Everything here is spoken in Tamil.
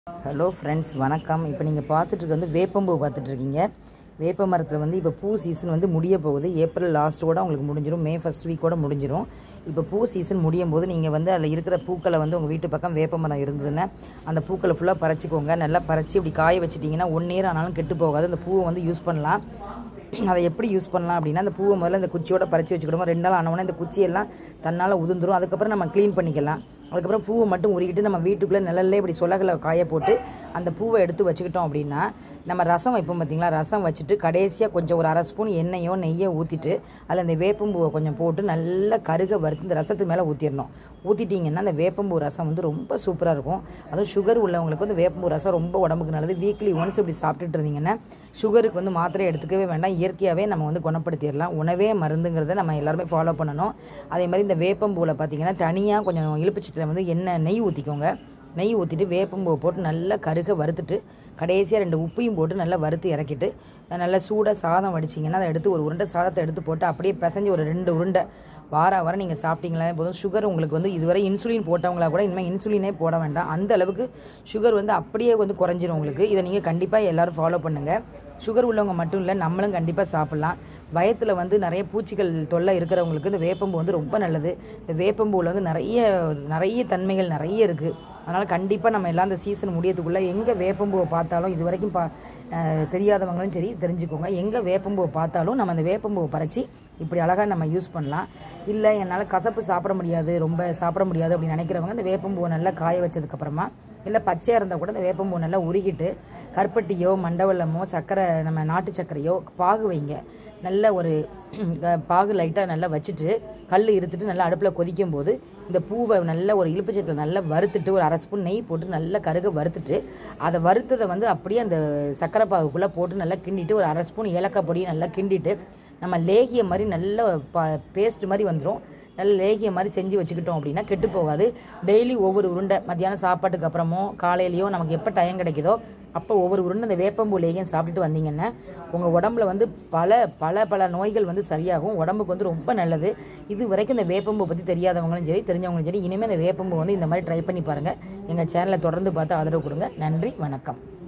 ஹலோ ஃப்ரெண்ட்ஸ் வணக்கம் இப்போ நீங்கள் பார்த்துட்டு வந்து வேப்பம்பூ பார்த்துட்டு இருக்கீங்க வேப்ப மரத்தில் வந்து இப்போ பூ சீசன் வந்து முடிய போகுது ஏப்ரல் லாஸ்ட் கூட உங்களுக்கு முடிஞ்சிடும் மே ஃபர்ஸ்ட் வீக் கூட முடிஞ்சிடும் இப்போ பூ சீசன் முடியும் போது நீங்கள் வந்து அதில் இருக்கிற பூக்களை வந்து உங்கள் வீட்டு பக்கம் வேப்ப மரம் இருந்ததுன்னா அந்த பூக்களை ஃபுல்லாக பறிச்சுக்கோங்க நல்லா பறித்து இப்படி காய வச்சிட்டிங்கன்னா ஒன் இயர் ஆனாலும் கெட்டு போகாது அந்த பூவை வந்து யூஸ் பண்ணலாம் அதை எப்படி யூஸ் பண்ணலாம் அப்படின்னா அந்த பூவை முதல்ல இந்த குச்சியோட பறித்து வச்சுக்கிடுவோம் ரெண்டு நாள் ஆனவுடனே இந்த குச்சியெல்லாம் தன்னால் உதிர்ந்துரும் அதுக்கப்புறம் நம்ம க்ளீன் பண்ணிக்கலாம் அதுக்கப்புறம் பூவை மட்டும் உருகிட்டு நம்ம வீட்டுக்குள்ளே நிழல்ல இப்படி சொலகளை காய போட்டு அந்த பூவை எடுத்து வச்சுக்கிட்டோம் அப்படின்னா நம்ம ரசம் வைப்போம் பார்த்தீங்களா ரசம் வச்சுட்டு கடைசியாக கொஞ்சம் ஒரு அரை ஸ்பூன் எண்ணெயோ நெய்யோ ஊற்றிட்டு அதில் அந்த வேப்பம்பூவை கொஞ்சம் போட்டு நல்லா கருக வறுத்து இந்த ரசத்துக்கு மேலே ஊற்றிடணும் ஊற்றிட்டிங்கன்னா அந்த வேப்பம்பூ ரசம் வந்து ரொம்ப சூப்பராக இருக்கும் அதுவும் சுகர் உள்ளவங்களுக்கு வந்து வேப்பம்பூ ரசம் ரொம்ப உடம்புக்கு நல்லது வீக்லி ஒன்ஸ் இப்படி சாப்பிட்டுட்டு இருந்தீங்கன்னா சுகருக்கு வந்து மாத்திரை எடுத்துக்கவே வேண்டாம் இயற்கையாகவே நம்ம வந்து குணப்படுத்திடலாம் உணவே மருந்துங்கிறத நம்ம எல்லாருமே ஃபாலோ பண்ணணும் அதே மாதிரி இந்த வேப்பம்பூவில் பார்த்தீங்கன்னா தனியாக கொஞ்சம் இழுப்புச்சட்டில் வந்து எண்ணெய் நெய் ஊற்றிக்கோங்க நெய் ஊற்றிட்டு வேப்பம்பூவை போட்டு நல்லா கருக வறுத்துட்டு கடைசியாக ரெண்டு உப்பையும் போட்டு நல்லா வறுத்து இறக்கிட்டு நல்லா சூடாக சாதம் வடிச்சிங்கன்னா அதை எடுத்து ஒரு உருண்டை சாதத்தை எடுத்து போட்டு அப்படியே பிசைஞ்சு ஒரு ரெண்டு உருண்டை வார வாரம் நீங்கள் சாப்பிட்டீங்களா போதும் சுகர் உங்களுக்கு வந்து இதுவரை இன்சுலின் போட்டவங்களா கூட இனிமேல் இன்சுலினே போட வேண்டாம் அந்த அளவுக்கு சுகர் வந்து அப்படியே வந்து குறைஞ்சிரும் உங்களுக்கு இதை நீங்கள் கண்டிப்பாக எல்லோரும் ஃபாலோ பண்ணுங்கள் சுகர் உள்ளவங்க மட்டும் இல்லை நம்மளும் கண்டிப்பாக சாப்பிட்லாம் வயத்தில் வந்து நிறைய பூச்சிகள் தொல்லை இருக்கிறவங்களுக்கு இந்த வேப்பம்பூ வந்து ரொம்ப நல்லது இந்த வேப்பம்பூவில் வந்து நிறைய நிறைய தன்மைகள் நிறைய இருக்குது அதனால் கண்டிப்பாக நம்ம எல்லாம் இந்த சீசன் முடியறதுக்குள்ளே எங்கே வேப்பம்பூவை பார்த்தாலும் இது வரைக்கும் பா அஹ் தெரியாதவங்களும் சரி தெரிஞ்சுக்கோங்க எங்கே வேப்பம்பூவை பார்த்தாலும் நம்ம அந்த வேப்பம்பூவை பறித்து இப்படி அழகாக நம்ம யூஸ் பண்ணலாம் இல்லை என்னால் கசப்பு சாப்பிட முடியாது ரொம்ப சாப்பிட முடியாது அப்படின்னு நினைக்கிறவங்க இந்த வேப்பம்பூவை நல்லா காய வச்சதுக்கப்புறமா இல்லை பச்சையாக இருந்தால் கூட இந்த வேப்பம்பூ நல்லா உருகிட்டு கருப்பட்டியோ மண்டவெல்லமோ சர்க்கரை நம்ம நாட்டு சர்க்கரையோ பாகு வைங்க நல்ல ஒரு பாகு லைட்டாக நல்லா வச்சுட்டு கல் இருத்துட்டு நல்லா அடுப்பில் கொதிக்கும் போது இந்த பூவை நல்ல ஒரு இழுப்புச்சத்தில் நல்லா வறுத்துட்டு ஒரு அரை ஸ்பூன் நெய் போட்டு நல்லா கருக வறுத்துட்டு அதை வறுத்ததை வந்து அப்படியே அந்த சர்க்கரை பாகுக்குள்ளே போட்டு நல்லா கிண்டிட்டு ஒரு அரை ஸ்பூன் ஏலக்காய் பொடியை நல்லா கிண்டிட்டு நம்ம லேகிய மாதிரி நல்ல ப பேஸ்ட் மாதிரி வந்துடும் நல்ல லேகிய மாதிரி செஞ்சு வச்சுக்கிட்டோம் அப்படின்னா கெட்டு போகாது டெய்லி ஒவ்வொரு உருண்டை மத்தியானம் சாப்பாட்டுக்கு அப்புறமோ காலையிலையோ நமக்கு எப்போ டைம் கிடைக்குதோ அப்போ ஒவ்வொரு உருண்டை அந்த வேப்பம்பூ லேகியம் சாப்பிட்டுட்டு வந்தீங்கன்னா உங்கள் உடம்புல வந்து பல பல பல நோய்கள் வந்து சரியாகும் உடம்புக்கு வந்து ரொம்ப நல்லது இது வரைக்கும் இந்த வேப்பம்பூ பற்றி தெரியாதவங்களும் சரி தெரிஞ்சவங்களும் சரி இனிமேல் இந்த வேப்பம்பூ வந்து இந்த மாதிரி ட்ரை பண்ணி பாருங்கள் எங்கள் சேனலை தொடர்ந்து பார்த்து ஆதரவு கொடுங்க நன்றி வணக்கம்